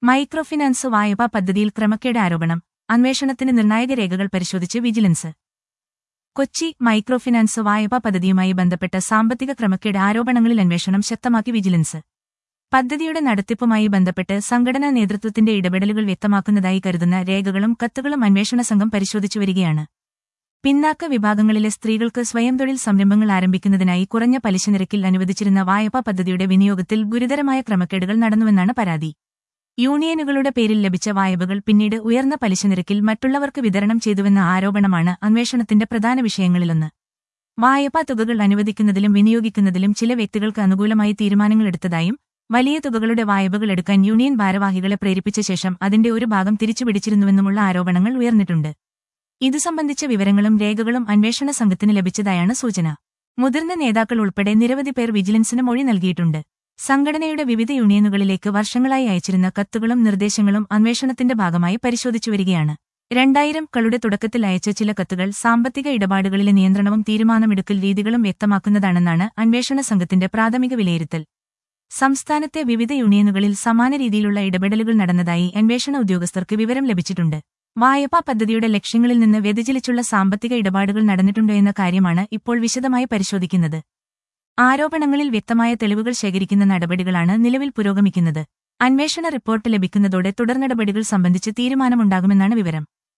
micro finance വായ്പാ പദ്ധതിയിൽ ക്രമക്കേട് ആരോപണം അന്വേഷണത്തിന് നിർണായക രേഖകൾ പരിശോധിച്ച് വിജിലൻസ് കൊച്ചി മൈക്രോ ഫിനാൻസ് വായ്പാ പദ്ധതിയുമായി ബന്ധപ്പെട്ട സാമ്പത്തിക ക്രമക്കേട് ആരോപണങ്ങളിൽ അന്വേഷണം ശക്തമാക്കി വിജിലൻസ് പദ്ധതിയുടെ നടത്തിപ്പുമായി ബന്ധപ്പെട്ട് സംഘടനാ നേതൃത്വത്തിന്റെ ഇടപെടലുകൾ വ്യക്തമാക്കുന്നതായി കരുതുന്ന രേഖകളും കത്തുകളും അന്വേഷണ സംഘം പരിശോധിച്ചു വരികയാണ് പിന്നാക്ക വിഭാഗങ്ങളിലെ സ്ത്രീകൾക്ക് സ്വയം തൊഴിൽ സംരംഭങ്ങൾ ആരംഭിക്കുന്നതിനായി കുറഞ്ഞ പലിശ നിരക്കിൽ അനുവദിച്ചിരുന്ന വായ്പാ പദ്ധതിയുടെ വിനിയോഗത്തിൽ ഗുരുതരമായ ക്രമക്കേടുകൾ നടന്നുവെന്നാണ് പരാതി യൂണിയനുകളുടെ പേരിൽ ലഭിച്ച വായ്പകൾ പിന്നീട് ഉയർന്ന പലിശ നിരക്കിൽ മറ്റുള്ളവർക്ക് വിതരണം ചെയ്തുവെന്ന ആരോപണമാണ് അന്വേഷണത്തിന്റെ പ്രധാന വിഷയങ്ങളിലൊന്ന് വായ്പാ തുകകൾ അനുവദിക്കുന്നതിലും വിനിയോഗിക്കുന്നതിലും ചില വ്യക്തികൾക്ക് അനുകൂലമായി തീരുമാനങ്ങളെടുത്തതായും വലിയ തുകകളുടെ വായ്പകൾ എടുക്കാൻ യൂണിയൻ ഭാരവാഹികളെ പ്രേരിപ്പിച്ച ശേഷം അതിന്റെ ഒരു ഭാഗം തിരിച്ചുപിടിച്ചിരുന്നുവെന്നുമുള്ള ആരോപണങ്ങൾ ഉയർന്നിട്ടുണ്ട് ഇതു സംബന്ധിച്ച വിവരങ്ങളും രേഖകളും അന്വേഷണ സംഘത്തിന് ലഭിച്ചതായാണ് സൂചന മുതിർന്ന നേതാക്കൾ ഉൾപ്പെടെ നിരവധി പേർ വിജിലൻസിന് മൊഴി നൽകിയിട്ടുണ്ട് സംഘടനയുടെ വിവിധ യൂണിയനുകളിലേക്ക് വർഷങ്ങളായി അയച്ചിരുന്ന കത്തുകളും നിർദ്ദേശങ്ങളും അന്വേഷണത്തിന്റെ ഭാഗമായി പരിശോധിച്ചു വരികയാണ് രണ്ടായിരം കളുടെ തുടക്കത്തിൽ അയച്ച ചില കത്തുകൾ സാമ്പത്തിക ഇടപാടുകളിലെ നിയന്ത്രണവും തീരുമാനമെടുക്കൽ രീതികളും വ്യക്തമാക്കുന്നതാണെന്നാണ് അന്വേഷണ സംഘത്തിന്റെ പ്രാഥമിക വിലയിരുത്തൽ സംസ്ഥാനത്തെ വിവിധ യൂണിയനുകളിൽ സമാന രീതിയിലുള്ള ഇടപെടലുകൾ നടന്നതായി അന്വേഷണ ഉദ്യോഗസ്ഥർക്ക് വിവരം ലഭിച്ചിട്ടുണ്ട് വായ്പാ പദ്ധതിയുടെ ലക്ഷ്യങ്ങളിൽ നിന്ന് വ്യതിചലിച്ചുള്ള സാമ്പത്തിക ഇടപാടുകൾ നടന്നിട്ടുണ്ടോ എന്ന കാര്യമാണ് ഇപ്പോൾ വിശദമായി പരിശോധിക്കുന്നത് ആരോപണങ്ങളിൽ വ്യക്തമായ തെളിവുകൾ ശേഖരിക്കുന്ന നടപടികളാണ് നിലവിൽ പുരോഗമിക്കുന്നത് അന്വേഷണ റിപ്പോർട്ട് ലഭിക്കുന്നതോടെ തുടർ നടപടികൾ സംബന്ധിച്ച് തീരുമാനമുണ്ടാകുമെന്നാണ് വിവരം